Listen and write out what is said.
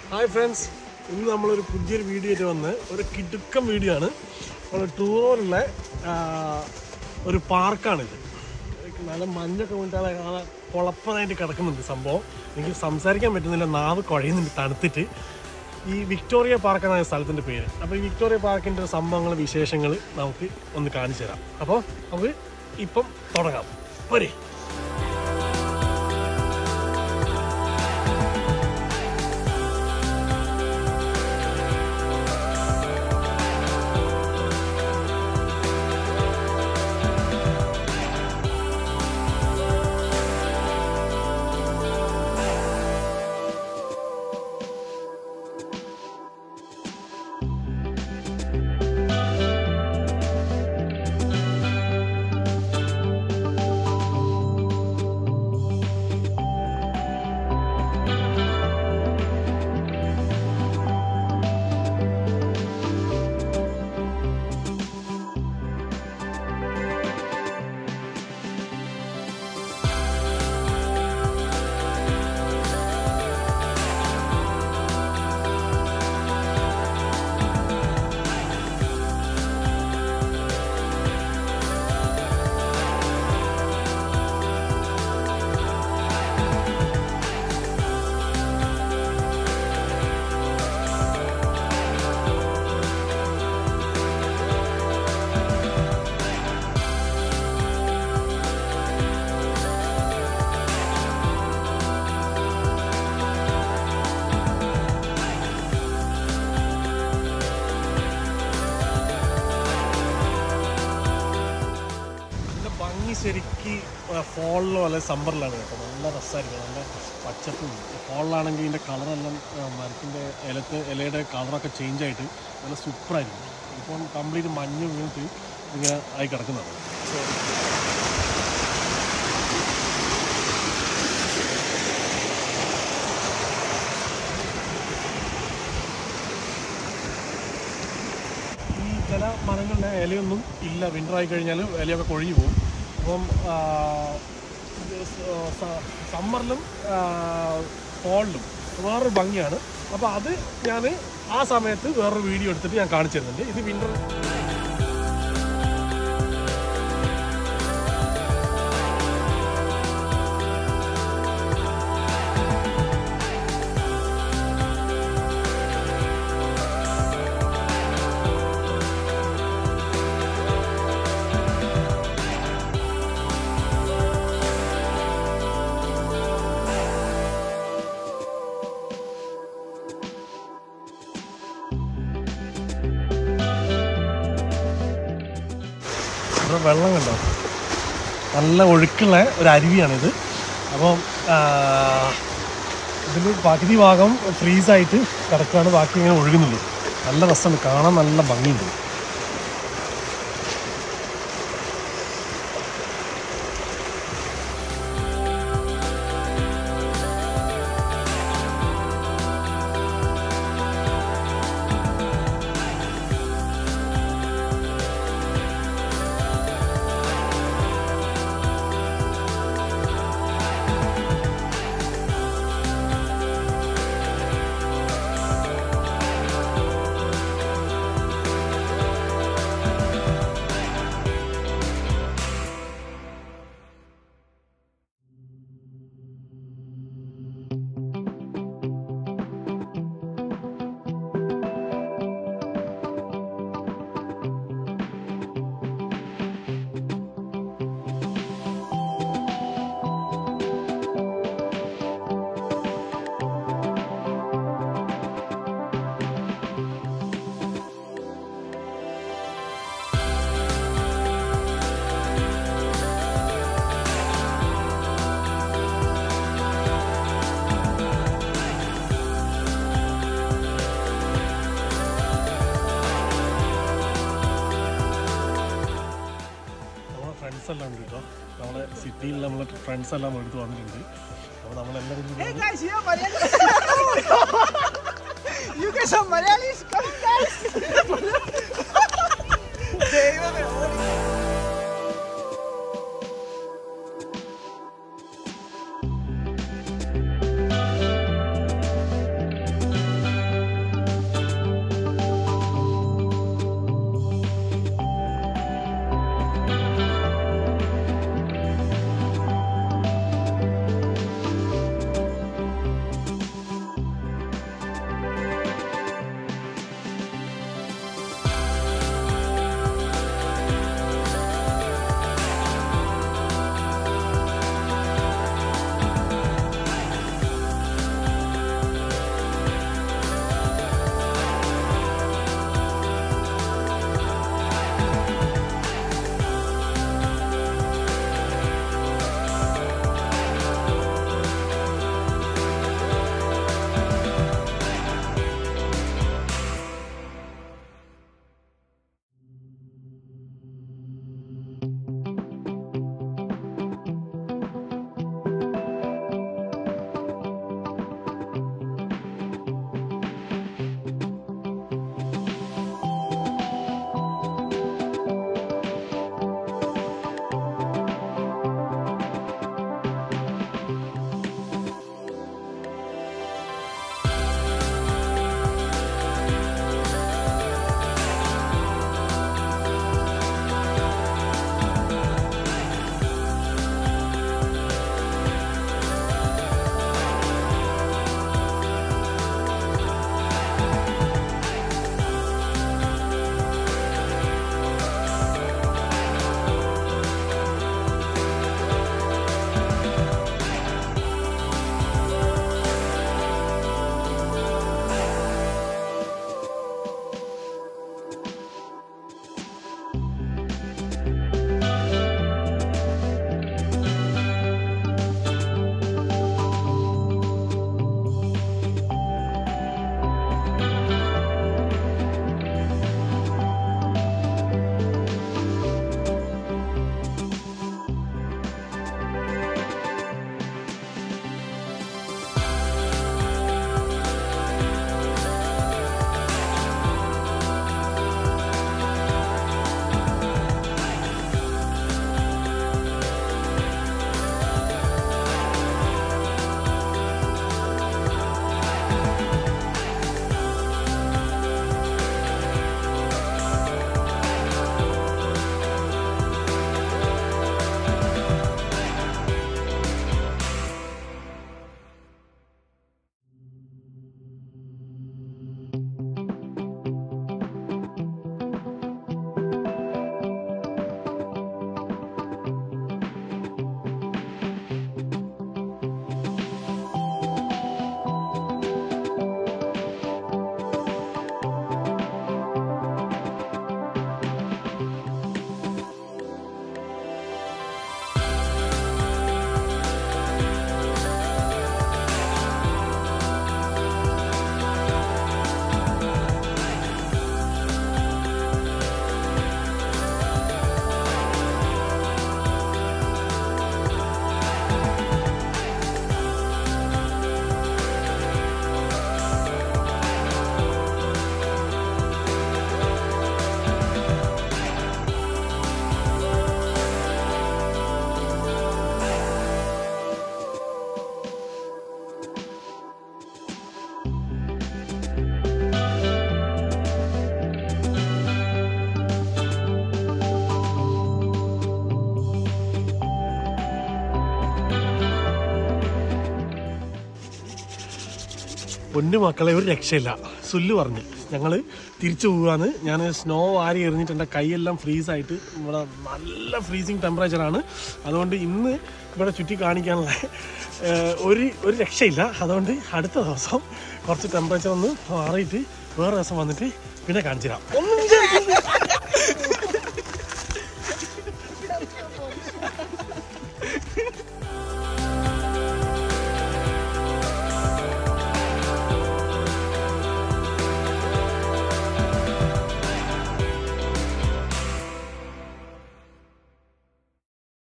Hi friends ഇന്ന് നമ്മളൊരു പുതിയൊരു വീഡിയോ ആയിട്ട് വന്ന് ഒരു കിടുക്കം വീഡിയോ ആണ് നമ്മൾ ടൂറിലുള്ള ഒരു പാർക്കാണിത് നല്ല മഞ്ഞൊക്കെ വീണ്ടാൽ കാണാൻ കുഴപ്പമായിട്ട് കിടക്കുന്നുണ്ട് സംഭവം എനിക്ക് സംസാരിക്കാൻ പറ്റുന്നില്ല നാവ് കുഴയുന്നുണ്ട് തണുത്തിട്ട് ഈ വിക്ടോറിയ പാർക്ക് എന്നാണ് സ്ഥലത്തിൻ്റെ പേര് അപ്പോൾ ഈ വിക്ടോറിയ പാർക്കിൻ്റെ സംഭവങ്ങൾ വിശേഷങ്ങൾ നമുക്ക് ഒന്ന് കാണിച്ചു തരാം അപ്പോൾ നമുക്ക് ഇപ്പം തുടങ്ങാം പോരെ നല്ല ഭംഗി ശരിക്ക് ഫോളിലോ അല്ലെങ്കിൽ സമ്മറിലാണ് കേട്ടോ നല്ല രസമായിരിക്കും നല്ല പച്ചപ്പും ഫോളിലാണെങ്കിൽ ഇതിൻ്റെ കളറെല്ലാം മരത്തിൻ്റെ ഇലത്ത് ഇലയുടെ കളറൊക്കെ ചേഞ്ച് ആയിട്ട് നല്ല സൂപ്പറായിരിക്കും ഇപ്പം കംപ്ലീറ്റ് മഞ്ഞ് വീണിട്ട് ഇങ്ങനെ ആയി കിടക്കുന്നതാണ് ഈ ചില മരങ്ങളുടെ ഇലയൊന്നും ഇല്ല വിൻ്റർ ആയി കഴിഞ്ഞാൽ ഇലയൊക്കെ കൊഴിഞ്ഞു പോകും അപ്പം സമ്മറിലും ഫോളിലും വേറൊരു ഭംഗിയാണ് അപ്പോൾ അത് ഞാൻ ആ സമയത്ത് വേറൊരു വീഡിയോ എടുത്തിട്ട് ഞാൻ കാണിച്ചു തരുന്നുണ്ട് ഇത് വിൻ്റർ ഇവിടെ വെള്ളം കണ്ടോ നല്ല ഒഴുക്കുള്ള ഒരു അരുവിയാണിത് അപ്പം ഇതിൽ പകുതി ഭാഗം ഫ്രീസായിട്ട് കിടക്കുകയാണ് ബാക്കി ഇങ്ങനെ ഒഴുകുന്നുള്ളൂ നല്ല രസമുണ്ട് കാണാൻ നല്ല ഭംഗിയുണ്ട് നമ്മളെ ഫ്രണ്ട്സ് എല്ലാം ഉണ്ട് കേട്ടോ നമ്മളെ സിറ്റിയിൽ നമ്മളെ ഫ്രണ്ട്സ് എല്ലാം എടുത്ത് വന്നിട്ടുണ്ട് അപ്പോൾ നമ്മളെല്ലാവരും കൂടി Hey guys, you are Malayalis. you guys are Malayalis. Come guys. ദൈവമേ, ഓടി. ആ പൊന്നു മക്കളെ ഒരു രക്ഷയില്ല സുല്ല് പറഞ്ഞു ഞങ്ങൾ തിരിച്ചു പോവാന്ന് ഞാൻ സ്നോ വാരി എറിഞ്ഞിട്ട് എൻ്റെ കൈയെല്ലാം ഫ്രീസായിട്ട് ഇവിടെ നല്ല ഫ്രീസിങ് ടെമ്പറേച്ചറാണ് അതുകൊണ്ട് ഇന്ന് ഇവിടെ ചുറ്റി കാണിക്കാനുള്ള ഏഹ്, ഒരു ഒരു രക്ഷയില്ല അതുകൊണ്ട് അടുത്ത ദിവസം കുറച്ച് ടെമ്പറേച്ചർ ഒന്ന് മാറിയിട്ട് വേറെ ദിവസം വന്നിട്ട് പിന്നെ കാണിച്ചു തരാം ഒന്നും